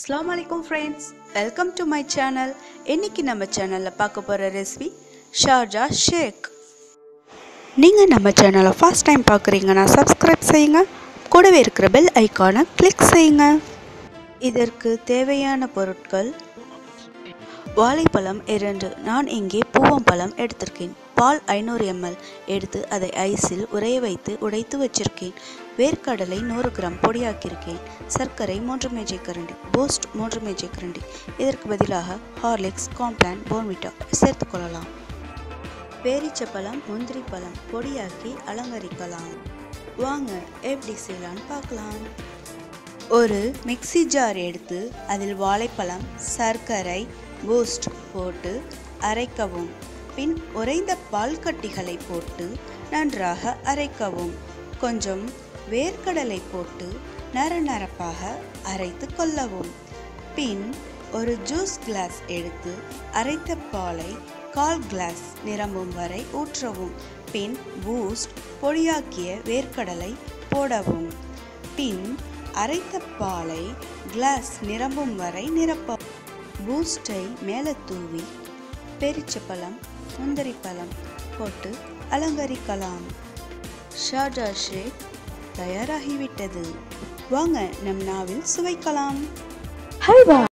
அஸ்லாம் வலைக்கும் friends welcome to my channel இன்னைக்கு நம்ம சேனலில் பார்க்க போகிற ரெசிபி ஷார்ஜா ஷேக் நீங்கள் நம்ம சேனலை ஃபர்ஸ்ட் டைம் பார்க்குறீங்கன்னா சப்ஸ்கிரைப் செய்யுங்க கூடவே இருக்கிற பெல் ஐக்கானை கிளிக் செய்யுங்க இதற்கு தேவையான பொருட்கள் வாழைப்பழம் இரண்டு நான் இங்கே பூவம்பழம் எடுத்திருக்கேன் பால் ஐநூறு எம்எல் எடுத்து அதை ஐஸில் உறைய வைத்து உடைத்து வச்சிருக்கேன் வேர்க்கடலை நூறு கிராம் பொடியாக்கியிருக்கேன் சர்க்கரை மூன்று மேஜை கரண்டி பூஸ்ட் மூன்று மேஜை கரண்டி இதற்கு பதிலாக ஹார்லிக்ஸ் காம்ப்ளான் போர்மிட்டா சேர்த்துக்கொள்ளலாம் பேரிச்சப்பழம் முந்திரி பழம் பொடியாக்கி அலங்கரிக்கலாம் வாங்க எப்படி செய்யலான்னு பார்க்கலாம் ஒரு மிக்ஸி ஜார் எடுத்து அதில் வாழைப்பழம் சர்க்கரை பூஸ்ட் போட்டு அரைக்கவும் பின் உறைந்த பால் கட்டிகளை போட்டு நன்றாக அரைக்கவும் கொஞ்சம் வேர்க்கடலை போட்டு நர நரப்பாக அரைத்து கொள்ளவும் பின் ஒரு ஜூஸ் கிளாஸ் எடுத்து அரைத்த பாலை கால் கிளாஸ் நிரம்பும் வரை ஊற்றவும் பின் பூஸ்ட் பொடியாக்கிய வேர்க்கடலை போடவும் பின் அரைத்த பாலை கிளாஸ் நிரம்பும் வரை நிரப்ப பூஸ்டை மேலே தூவி பெரிச்சப்பழம் முந்திரி பழம் போட்டு அலங்கரிக்கலாம் ஷார்ஜா ஷேக் தயாராகிவிட்டது வாங்க நம் நாவில் சுவைக்கலாம் ஹல்வா